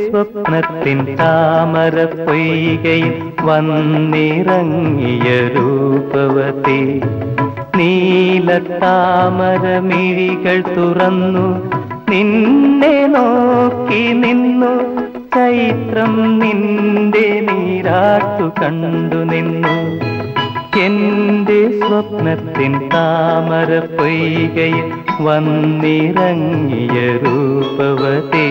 സ്വപ്നത്തിൻ താമര പൊയ്കയിൽ വന്നിറങ്ങിയ രൂപവതി നീലത്താമര മിഴികൾ തുറന്നു നിന്നെ നോക്കി നിന്നു ചൈത്രം നിന്റെ നീരാട്ടു കണ്ടു നിന്നു എന്റെ സ്വപ്നത്തിൻ താമര പൊയ്കയിൽ വന്നിറങ്ങിയ രൂപവതി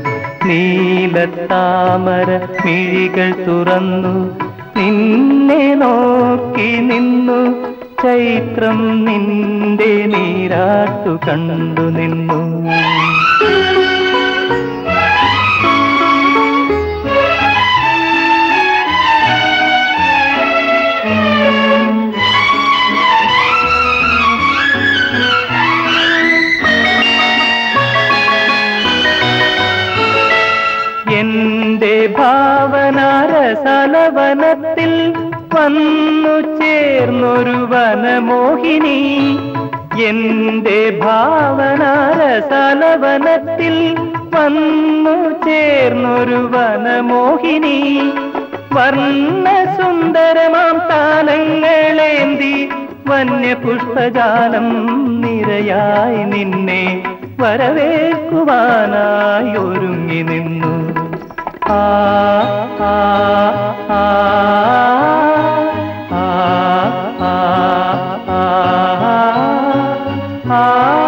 നീലത്താമര മിഴികൾ തുറന്നു നിന്നെ നോക്കി നിന്നു ചൈത്രം നിന്റെ നീരാട്ടു കണ്ടു നിന്നു എന്റെ ഭാവനാരസലവനത്തിൽ വന്നു ചേർന്നൊരു വനമോഹിനി എന്റെ ഭാവനാരസലവനത്തിൽ വന്നു ചേർന്നൊരു വനമോഹിനി വർണ്ണസുന്ദരമാം താലങ്ങളേന്തി വന്യപുഷ്പജാലം നിരയായി നിന്നെ വരവേൽക്കുവാനായി ഒരുങ്ങി നിന്നു ആ ആ ആ ആ ആ ആ ആ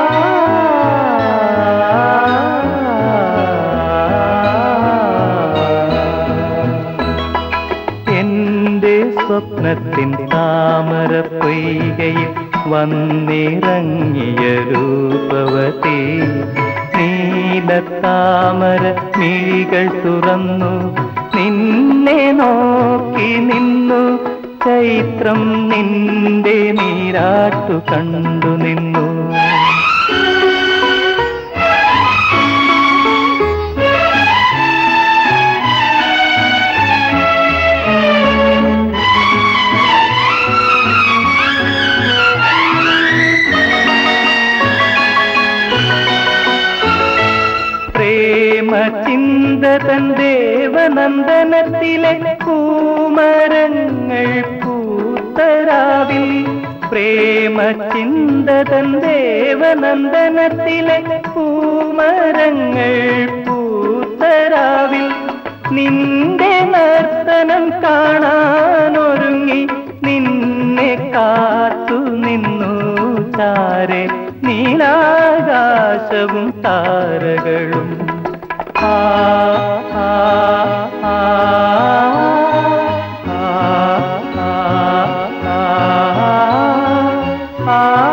എന്റെ സ്വപ്നത്തിൻ താമര പൊയ്കയിൽ വന്നിറങ്ങിയ രൂപവതി നീലത്താമര മിഴികൾ തുറന്നു നിന്നെ നോക്കി നിന്നു ചൈത്രം നിന്റെ നീരാട്ടു കണ്ടു നിന്നു പ്രേമ ചിന്തതൻ ദേവനന്ദനത്തിലെ പൂമരങ്ങൾ പൂത്തരാവിൽ പ്രേമ ചിന്തതൻ ദേവനന്ദനത്തിലെ പൂമരങ്ങൾ പൂത്തരാവിൽ നിന്റെ നർത്തനം കാണാനൊരുങ്ങി നിന്നെ കാത്തു നിന്നു ചാരെ നീലാകാശവും താരകളും ആ ആ ആ ആ ആ ആ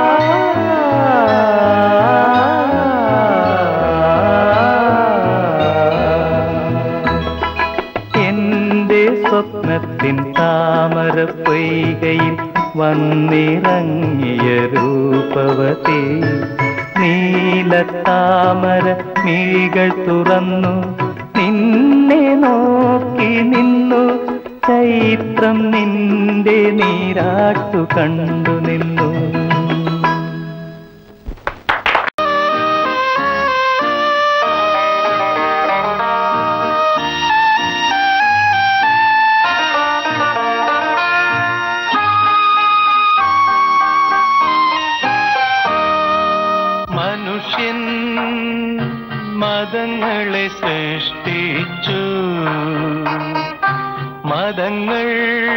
എന്റെ സ്വപ്നത്തിൻ താമര പൊയ്കയിൽ വന്നിറങ്ങിയ രൂപവതി നീലത്താമര മിഴികൾ തുറന്നു നിന്നെ നോക്കി നിന്നു ചൈത്രം നിന്റെ നീരാട്ടു കണ്ടു നിന്നു മനുഷ്യൻ മതങ്ങളെ സൃഷ്ടിച്ചു മതങ്ങൾ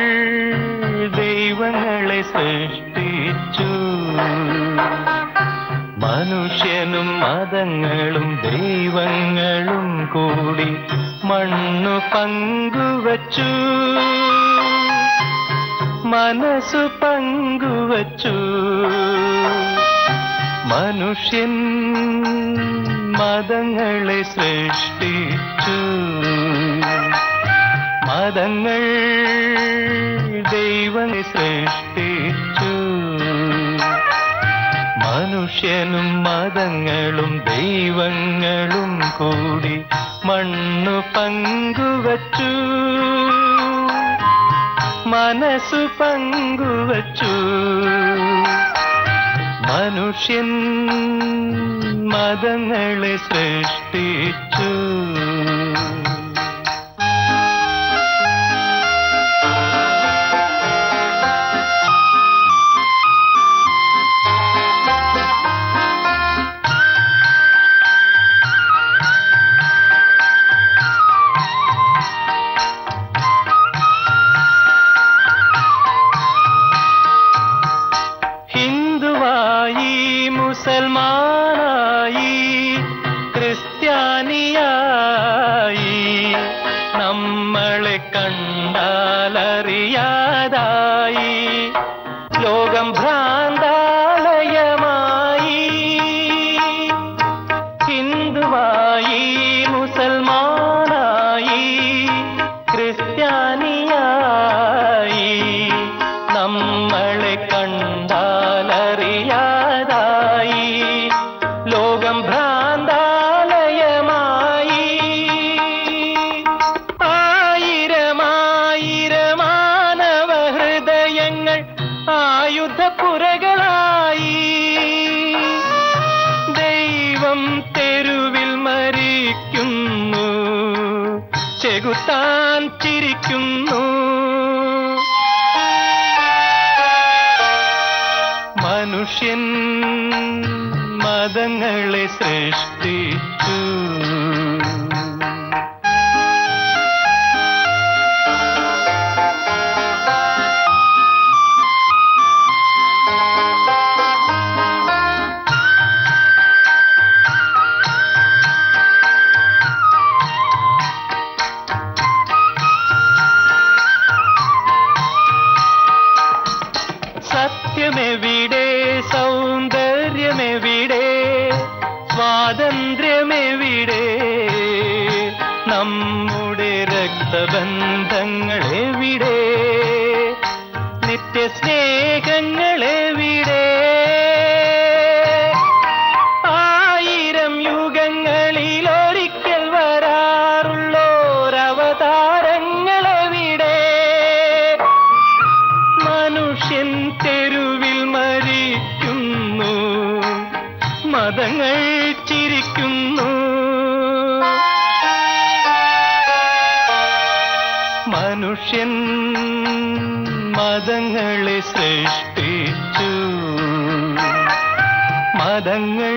ദൈവങ്ങളെ സൃഷ്ടിച്ചു മനുഷ്യനും മതങ്ങളും ദൈവങ്ങളും കൂടി മണ്ണു പങ്കുവച്ചു മനസ്സു പങ്കുവച്ചു മനുഷ്യൻ മതങ്ങളെ സൃഷ്ടിച്ചു മതങ്ങൾ ദൈവങ്ങളെ സൃഷ്ടിച്ചു മനുഷ്യനും മതങ്ങളും ദൈവങ്ങളും കൂടി മണ്ണു പങ്കുവച്ചു മനസ്സു പങ്കുവച്ചു മനുഷ്യൻ മതങ്ങളെ സൃഷ്ടിച്ചു ലോകം ഭ്രാന്താലയമായി ഹിന്ദുവായി മുസൽമാനായി ക്രിസ്ത്യാനിയായി നമ്മളെ കണ്ടാലറിയാതായി ലോകം ഭ്രാന്താലയമായി ആയിരമായിരമാനവ ഹൃദയങ്ങൾ ആയുധപ്പുരകളായി ദൈവം തെരുവിൽ മരിക്കുന്നു ചെകുത്താൻ ചിരിക്കുന്നു മനുഷ്യൻ മതങ്ങളെ സൃഷ്ടിച്ചു സത്യമെവിടെ സൗന്ദര്യമെവിടെ സ്വാതന്ത്ര്യമെവിടെ നമ്മുടെ രക്തബന്ധങ്ങൾ എവിടെ നിത്യസ്നേഹങ്ങൾ എവിടെ ആയിരം യുഗങ്ങളിൽ ഒരിക്കൽ വരാറുള്ളോരവതാരങ്ങൾ എവിടെ മനുഷ്യൻ തെരുവിൽ മരിക്കുന്നു മതങ്ങൾ ചിരിക്കുന്നു മനുഷ്യൻ മതങ്ങളെ സൃഷ്ടിച്ചു മതങ്ങൾ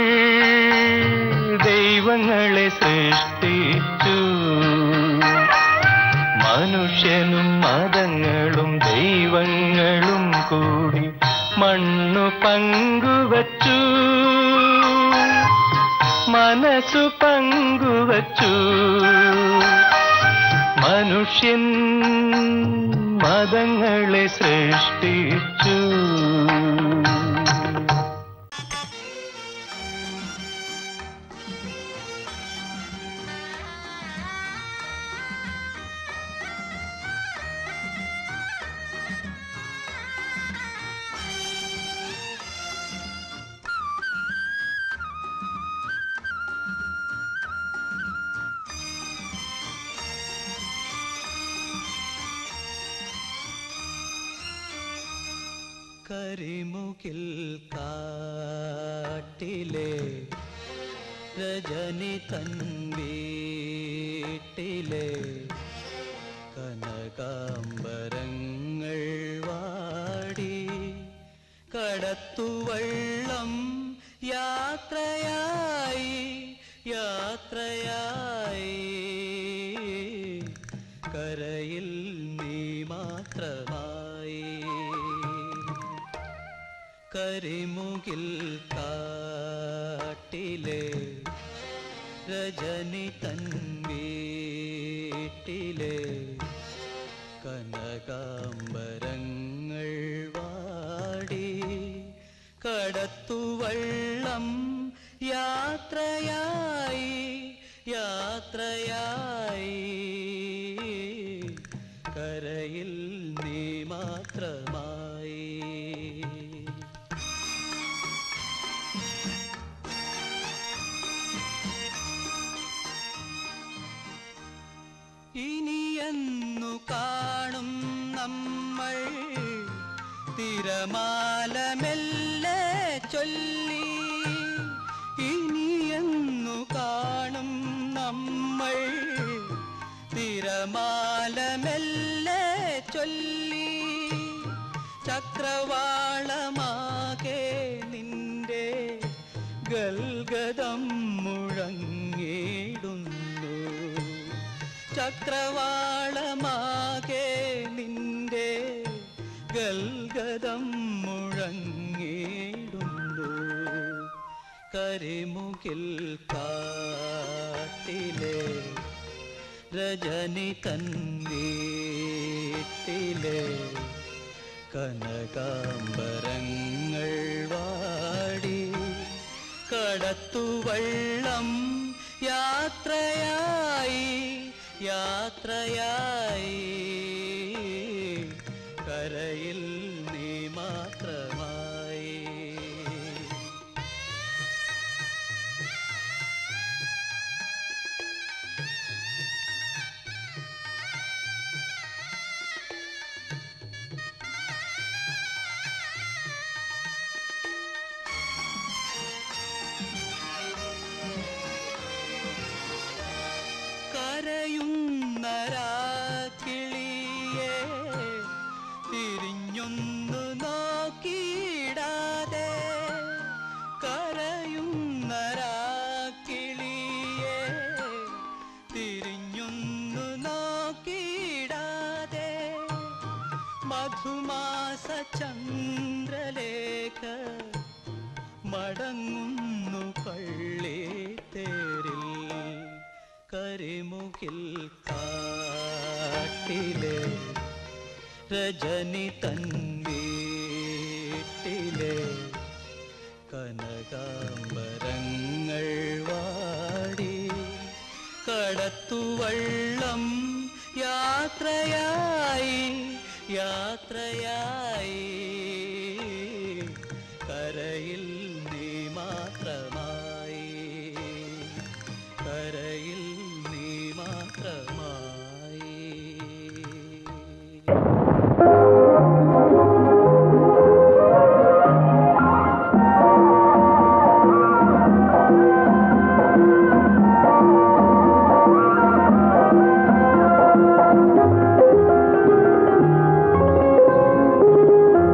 ദൈവങ്ങളെ സൃഷ്ടിച്ചു മനുഷ്യനും മതങ്ങളും ദൈവങ്ങളും കൂടി മണ്ണു പങ്കുവച്ചു മനസ്സു പങ്കുവച്ചു മനുഷ്യൻ മതങ്ങളെ സൃഷ്ടിച്ചു കരിമുകിൽ കാട്ടിലെ രജനി തൻ വീട്ടിലെ കനകാംബരങ്ങൾ വാടി കടത്തുവള്ളം യാത്രയായി യാത്രയായി കരയിൽ നീ മാത്രമായി കരിമുകിൽ കാട്ടിലെ രജനി തൻ വീട്ടിലെ കനകാംബരങ്ങൾ വാടി കടത്തുവള്ളം യാത്രയായി യാത്രയായി കരയിൽ നീ മാത്രമായി ഇനിയെന്നു കാണും നമ്മൾ തിരമാല മെല്ലെ ചൊല്ലി ഇനിയെന്നു കാണും നമ്മൾ തിരമാല മെല്ലെ ചൊല്ലി ചക്രവാളമാകെ നിന്റെ ഗൽഗതം മുഴങ്ങിടുന്നു ചക്രവാളമാകെ നിന്റെ ഗൽഗതം മുഴങ്ങിടുന്നു കരിമുകിൽ കാട്ടിലെ രജനി തൻ വീട്ടിലെ കനകാംബരങ്ങൾ വാടി കടത്തുവള്ളം യാത്രയായി യാത്രയായി കരയിൽ നീ മാത്രമായി കരയുന്ന രാക്കിളിയെ തിരിഞ്ഞൊന്നു നോക്കിയിടാതെ കരയുന്ന രാക്കിളിയെ തിരിഞ്ഞൊന്നു നോക്കിയിടാതെ മധുമാസ ചന്ദ്രലേഖ മടങ്ങുന്നു പള്ളി തേരിൽ കരിമുകിൽ കാട്ടിലെ രജനി തന്നീട്ടിലെ കനകാംബരങ്ങൾ വാടി കടത്തുവള്ളം യാത്രയായി യാത്രയായി കരയിൽ നീ മാത്രമായി കരയിൽ നീ മാത്രമായി ും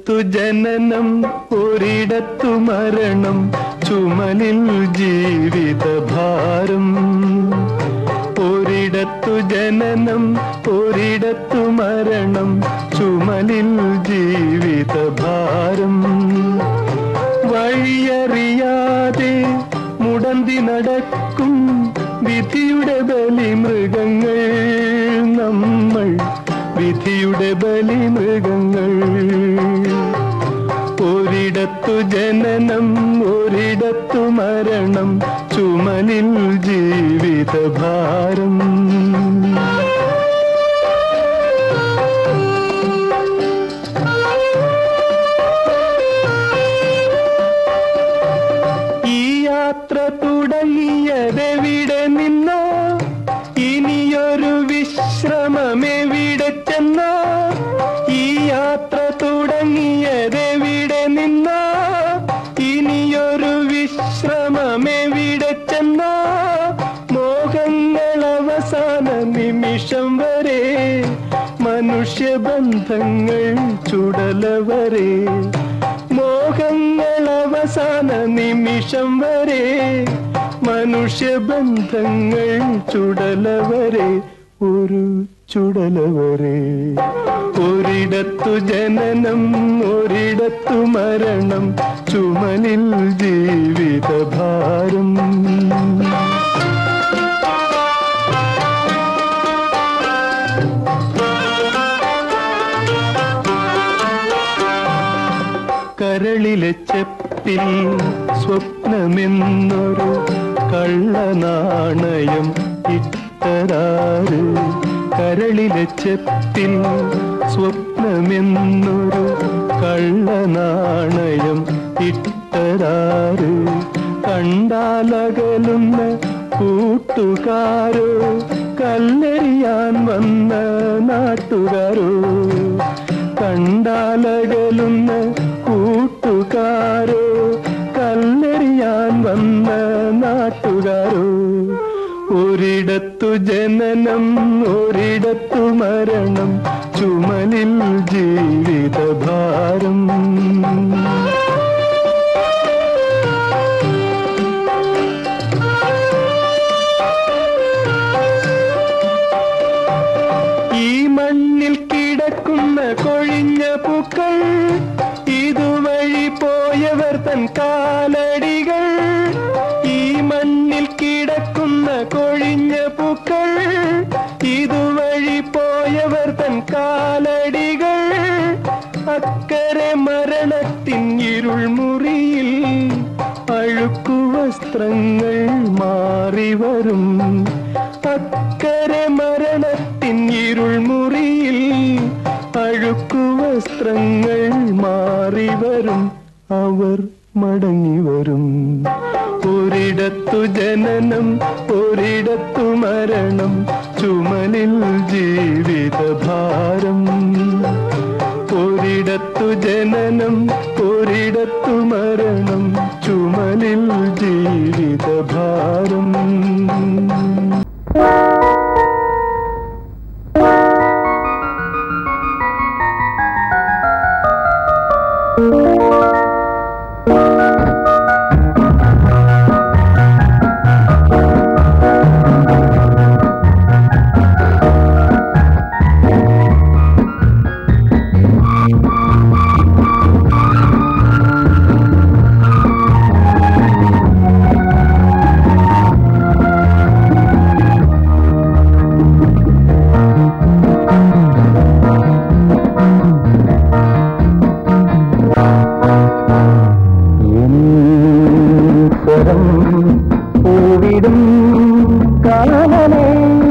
ഒരിടത്തു ജനനം ഒരിടത്തു മരണം ചുമലിൽ ജീവിതഭാരം ഒരിടത്തു ജനനം ഒരിടത്തു മരണം ചുമലിൽ ജീവിതഭാരം വഴിയറിയാതെ മുടന്തി നടക്കും വിധിയുടെ ബലി മൃഗങ്ങൾ നമ്മൾ വിധിയുടെ ബലി മൃഗങ്ങൾ ഒരിടത്തു ജനനം ഒരിടത്തു മരണം ചുമലിൽ ജീവിതഭാരം ഈ യാത്ര തുടങ്ങിയതെവിടെ നിന്നോ ഇനിയൊരു വിശ്രമമെവിടെ ചെന്നോ ഈ യാത്ര തുടങ്ങിയതെവിടെ നിന്നോ ഇനിയൊരു വിശ്രമമെവിടെ ചെന്നോ മോഹങ്ങൾ അവസാന നിമിഷം വരെ മനുഷ്യബന്ധങ്ങൾ ചുടലവരെ മോഹങ്ങൾ അവസാന നിമിഷം വരെ മനുഷ്യബന്ധങ്ങൾ ചുടലവരെ ഒരു ചുടലവരെ ഒരിടത്തു ജനനം ഒരിടത്തു മരണം ചുമലിൽ ജീവിതഭാരം കരളിലെ ചെപ്പിൽ സ്വപ്നമെന്നൊരു കള്ളനാണയം ഇട്ടരാറ് കരളിലെ ചെപ്പിൽ സ്വപ്നമെന്നൊരു കള്ളനാണയം ഇട്ടരാറ് കണ്ടാലകലുന്ന കൂട്ടുകാരോ കല്ലെറിയാൻ വന്ന നാട്ടുകാരോ കണ്ടാലകലുന്ന കൂട്ടുകാരോ കല്ലെറിയാൻ വന്ന നാട്ടുകാരോ ഒരിടത്തു ജനനം ഒരിടത്തു മരണം ചുമലിൽ ജീവിതഭാരം ഈ മണ്ണിൽ കിടക്കുന്ന കൊഴിഞ്ഞ പൂക്കൾ ഇതുവഴി പോയവർ തൻ കാലടികൾ ഈ മണ്ണിൽ കിടക്കുന്ന കൊഴിഞ്ഞ പൂക്കൾ ഇതുവഴി പോയവർ തൻ കാലടികൾ അക്കരെ മരണത്തിൻ ഇരുൾ മുറിയിൽ അഴുക്കു വസ്ത്രങ്ങൾ മാറി വരും അക്കരെ മരണത്തിൻ ഇരുൾ മുറിയിൽ അഴുക്കു വസ്ത്രങ്ങൾ മാറി വരും അവർ മടങ്ങി വരും ഒരിടത്തു ജനനം ഒരിടത്തു മരണം ചുമലിൽ ജീവിതഭാരം ഒരിടത്തു ജനനം ഒരിടത്തു മരണം ചുമലിൽ ജീവിതഭാരം സ്വരം പൂവിടും കാലനേ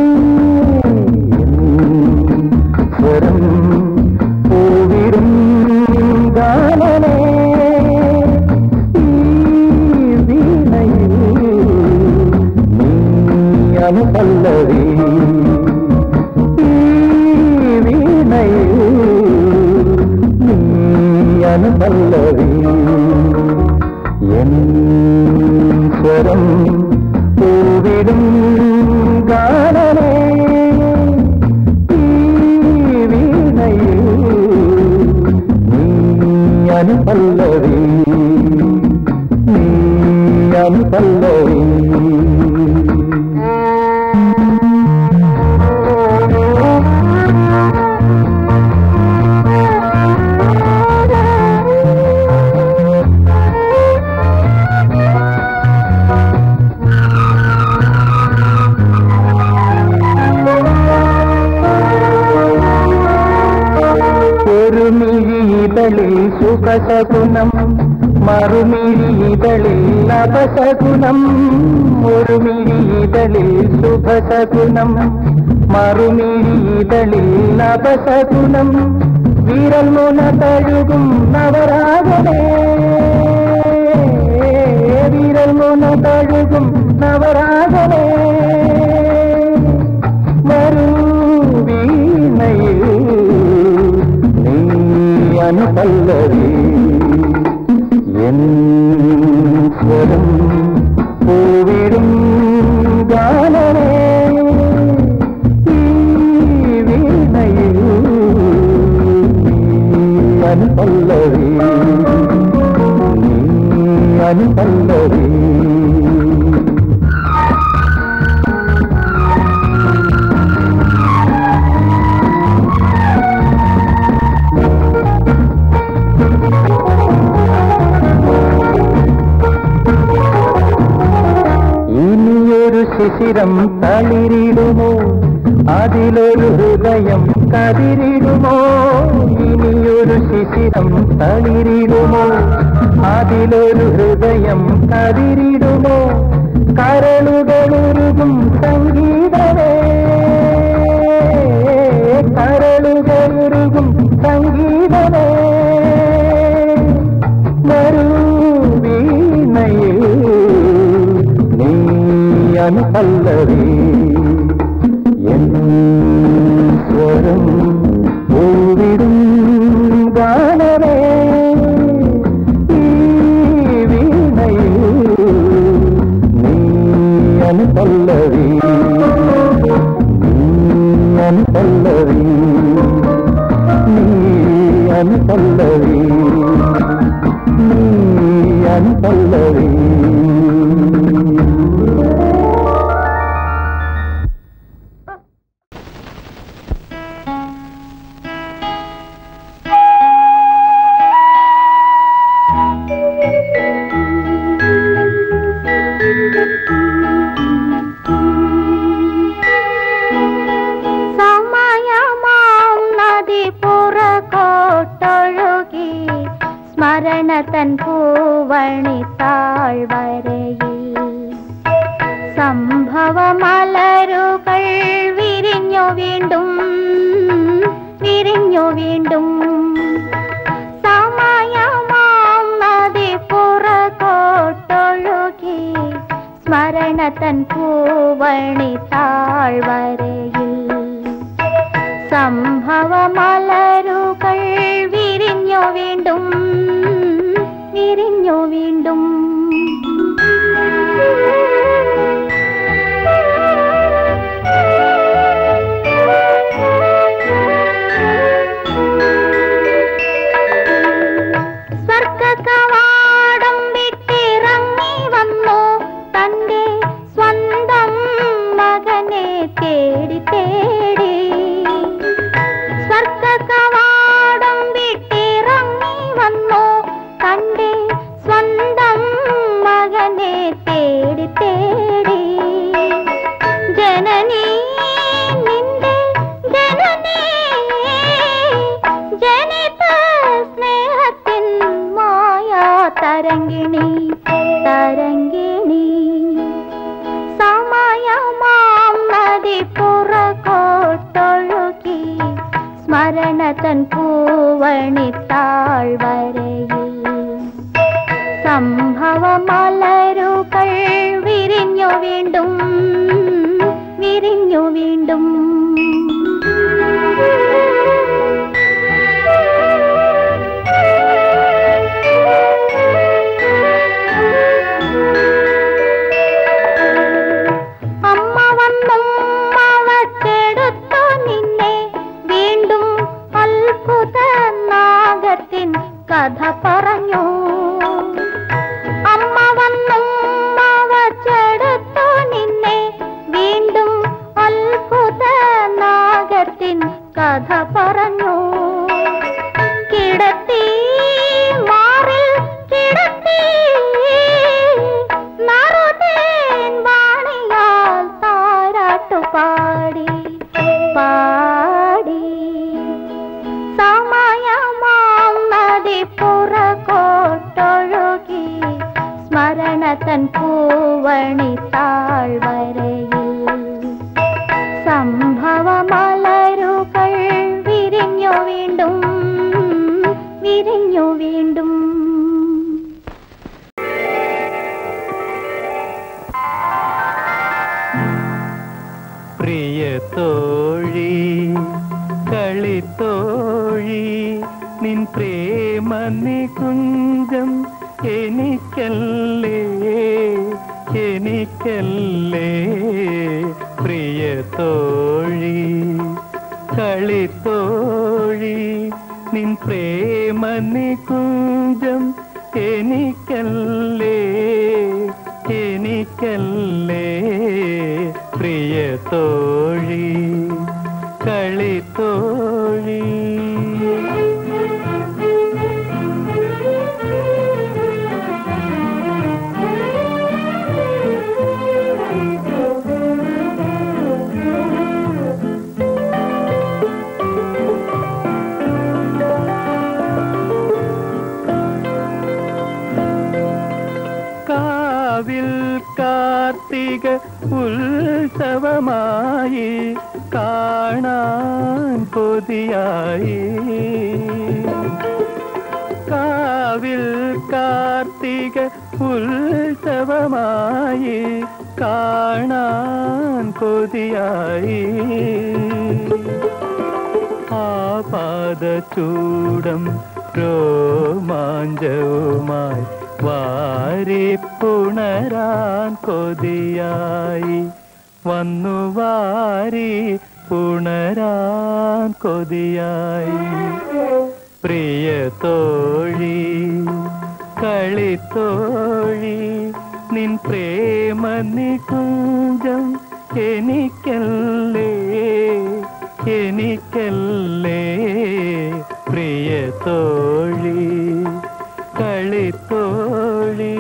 സ്വരം പൂവിടും കാലനേ ഈ വീണയിൽ നീയാണ് പല്ലവി ഈ വീണയിൽ നീയാണ് പല്ലവി എൻ സ്വരം പൂവിടും ഗാനമേ ഈ വീണയിൽ അനുപല്ലവി നീ അനുപല്ലവി ഒരു മിഴിതളിൽ സുഖസകുനം മറുമിഴിതളിൽ അപസകുനം ഒരു മിഴിതളിൽ സുഖസകുനം മറുമിഴിതളിൽ അപസകുനം വിരൽ മുന തഴുകും നവരാഗമേ വിരൽ മുന തഴുകും നവരാഗമേ വരൂ വീണയിൽ നീ അനുപല്ലവി എൻ സ്വരം പൂവിടും ഗാനമേ ഈ വീണയിൽ നീ അനുപല്ലവി നീ അനുപല്ലവി ഇനിയൊരു ശിശിരം തളിരിടുമോ അതിലൊരു ഹൃദയം കതിരിടുമോ ഇനിയൊരു ശിശിരം തളിരിടുമോ അതിലൊരു ഹൃദയം കതിരിടുമോ കരളുകളുരുകും സംഗീതമേ കരളുകളുരുകും സംഗീതമേ വരൂ വീണയിൽ നീ അനുപല്ലവി എൻ സ്വരം പൂവിടും ഗാനമേ ഈ വീണയിൽ നീ അനുപല്ലവി നീ അനുപല്ലവി നീ അനുപല്ലവി നീ അനുപല്ലവി സമയമാം നദി പുറകോട്ടൊഴുകി സ്മരണ തൻ പൂവണി താഴ്വരയിൽ സംഭവമലരുകൾ വിരിഞ്ഞു വീണ്ടും വിരിഞ്ഞു വീണ്ടും സമയമാം നദി പുറകോട്ടൊഴുകി സ്മരണ തൻ പൂവണി താഴ്വരയിൽ സംഭവമലരുകൾ വിരിഞ്ഞു വീണ്ടും വിരിഞ്ഞു വീണ്ടും സ്വർഗകവാടം വിട്ടിറങ്ങി വന്നു തന്റെ സ്വന്തം മകനെ തേടി തേടി സ്വർഗകവാടം വിട്ടിറങ്ങി വന്നു തന്റെ സ്വന്തം മകനെ തേടി തേടി ജനനീ നിന്റെ ജനനീ ജനിത സ്നേഹത്തിൻ മായാ തരങ്കിണി തരങ്കിണി സമയമാം നദി പുറകോട്ടൊഴുകി സ്മരണ തൻ പൂവണി താഴ്വരയിൽ സംഭവമലരുകൾ വിരിഞ്ഞു വീണ്ടും വിരിഞ്ഞു വീണ്ടും അമ്മ വന്നും അവത്തെടുത്തു നിന്നെ വീണ്ടും അത്ഭുത നാഗത്തിൻ കഥ പറഞ്ഞു അമ്മ വന്നും വച്ചെടുത്തു നിന്നെ വീണ്ടും അത്ഭുത നാഗത്തിൻ കഥ പറഞ്ഞു കിടത്തി മാറിൽ കിടത്തി നറുതേൻ വാണിയാൽ താരാട്ടു പാടി പാടി സമയമാം നദി പുറകോട്ടൊഴുകി സ്മരണ തൻ പൂവണി താഴ്വരയിൽ സംഭവമലരുകൾ വിരിഞ്ഞു വീണ്ടും വിരിഞ്ഞു വീണ്ടും പ്രിയ തോഴി കളിത്തോഴി നിൻ പ്രേമ നികുഞ്ചം എനിക്കല്ലേ എനിക്കല്ലേ പ്രിയ തോഴി കളിത്തോഴി നിൻ പ്രേമ നികുഞ്ചം എനിക്കല്ലേ എനിക്കല്ലേ പ്രിയ തോഴി കളിത്തോഴി കാവിൽ കാർത്തിക ഉത്സവമായി കാണാൻ കൊതിയായി കാവിൽ കാർത്തിക ഉത്സവമായി കാണാൻ കൊതിയായി ആപാദചൂടം രോമാഞ്ചവുമായി വാരി പുണരാൻ കൊതിയായി വന്നു വാരി പുണരാൻ കൊതിയായി പ്രിയ തോഴി കളിത്തോഴി നിൻ പ്രേമ നികുഞ്ചം എനിക്കല്ലേ എനിക്കല്ലേ പ്രിയ തോഴി കളിത്തോഴി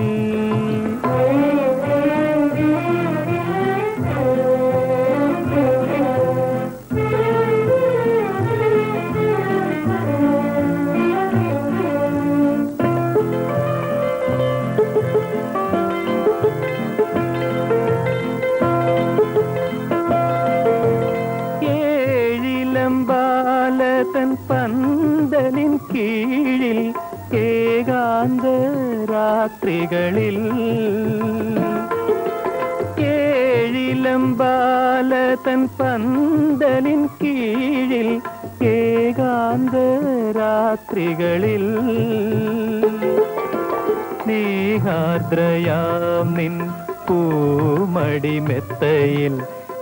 ഏഴിലം ബാലതൻ പന്തലിൻ കീഴിൽ ഏകാന്ത രാത്രികളിൽ ഏഴിലം ബാലതൻ പന്തലിൻ കീഴിൽ ഏകാന്ത രാത്രികളിൽ സ്നേഹാർദ്രയാം നിൻ പൂമടിമെത്തയിൽ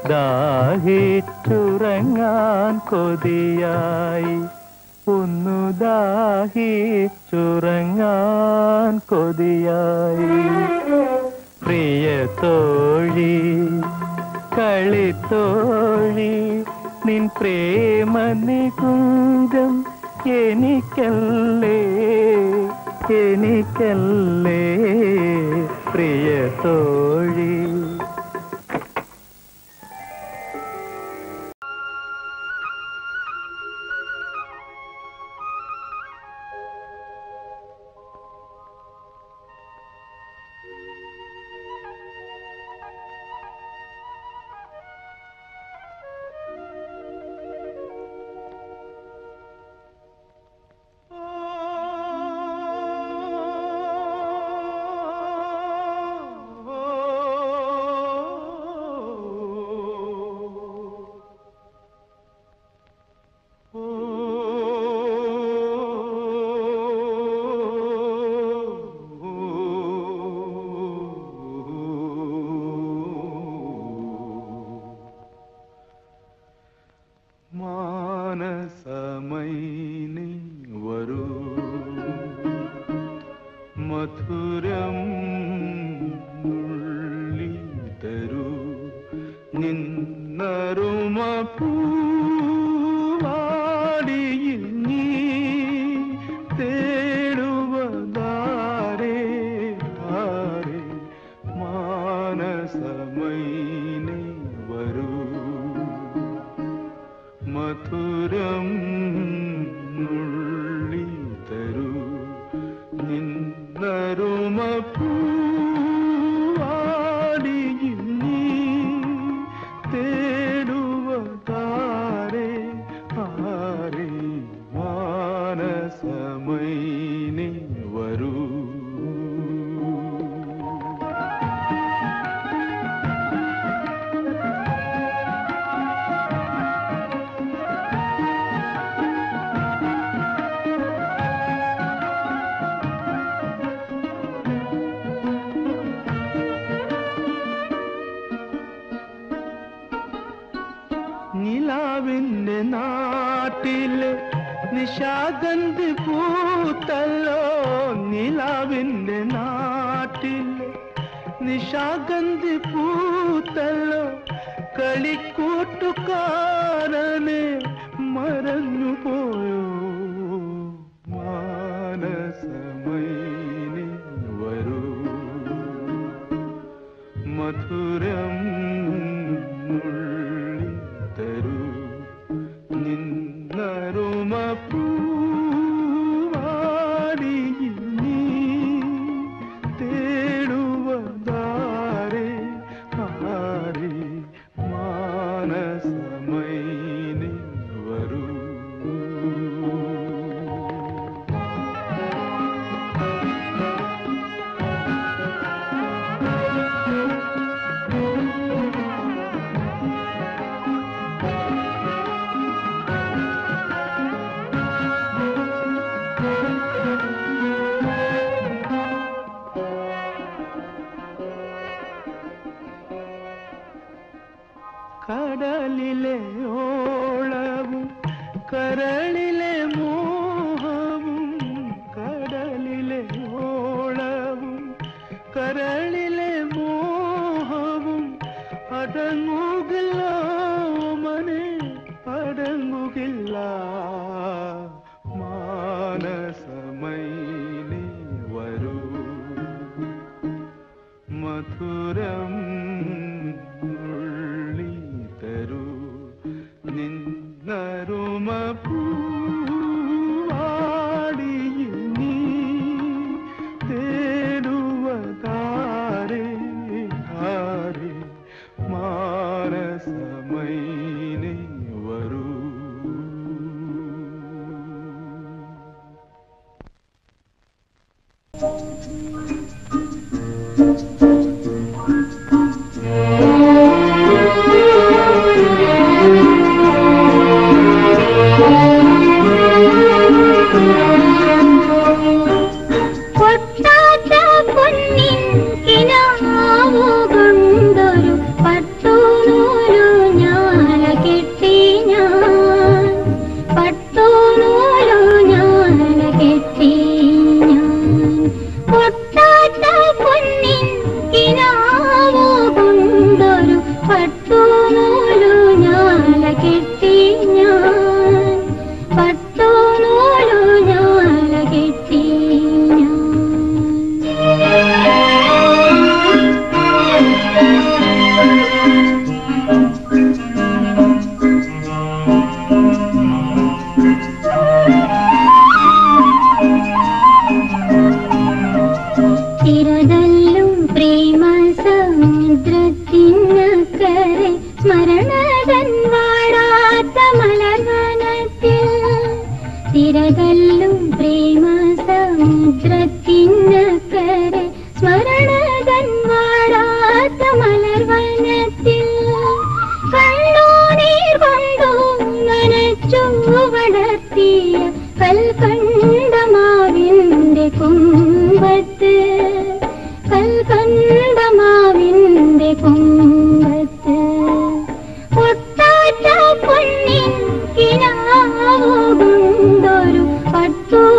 ദാഹിച്ചുറങ്ങാൻ കൊതിയായി ഒന്നു ദാഹിച്ചുറങ്ങാൻ കൊതിയായി പ്രിയ തോഴി കളിത്തോഴി നിൻ പ്രേമ നികുഞ്ചം എനിക്കല്ലേ എനിക്കല്ലേ പ്രിയ തോഴി മാനസമൈനി വരൂ മധുരം നുള്ളി തരൂ നിന്നരുമ പൂവാടിയിൽ നീ തേടുവതാരെ ആരെ മാനസമൈനി വരൂ നിലാവിന്റെ നാട്ടിലെ നിശാഗന്ധി പൂത്തല്ലോ നിലാവിന്റെ നാട്ടിലെ നിശാഗന്ധി പൂത്തല്ലോ കളിക്കൂട്ടുകാരനെ മറഞ്ഞു പോയോ മാനസമൈനി വരൂ മധുരം നുള്ളി തരൂ നിന്നരുമ പൂവാടിയിൽ നീ തേടുവതാരെ ആരെ മാനസമൈനി വരൂ കടലിലെ ഓളവും കരളിലെ മോഹവും കടലിലെ ഓളവും കരളിലെ മോഹവും അടങ്ങുകില്ല മനെ അടങ്ങുകില്ല മാനസമൈനി വരൂ മധുരം ഉള്ളി തരൂ നിന്നരുമ പൂവാടിയിൽ നീ തേടുവതാരെ ആരെ മാനസമൈനി വരൂ പൊട്ടാത്ത പൊന്നിൻ കിനാവു കൊണ്ടൊരു പട്ടുനൂലു ഞാല കെട്ടി ഞാൻ പട്ടുനൂലു ഞാല കെട്ടി ഞാൻ പൊട്ടാത്ത പൊന്നിൻ കിനാവു കൊണ്ടൊരു പട്ടുനൂലു ഞാല കെട്ടി ഞാൻ പട്ടുനൂലു ഞാല കെട്ടി ഞാൻ തിരതല്ലും പ്രേമ സമുദ്രത്തിനക്കരെ സ്മരണതൻ വാടാത്ത മലർവനത്തിൽ തിരതല്ലും പ്രേമ സമുദ്രത്തിനക്കരെ സ്മരണതൻ വാടാത്ത മലർവനത്തിൽ കണ്ണൂനീർ കൊണ്ടു നനച്ചു വളർത്തിയ കൽക്കണ്ടമാവിന്റെ കുമ്പത്ത് കൽക്കണ്ടമാവിന്റെ കുമ്പത്ത് പൊട്ടാറ്റ പൊന്നിൻ കിനാവു കൊണ്ടൊരു പട്ടു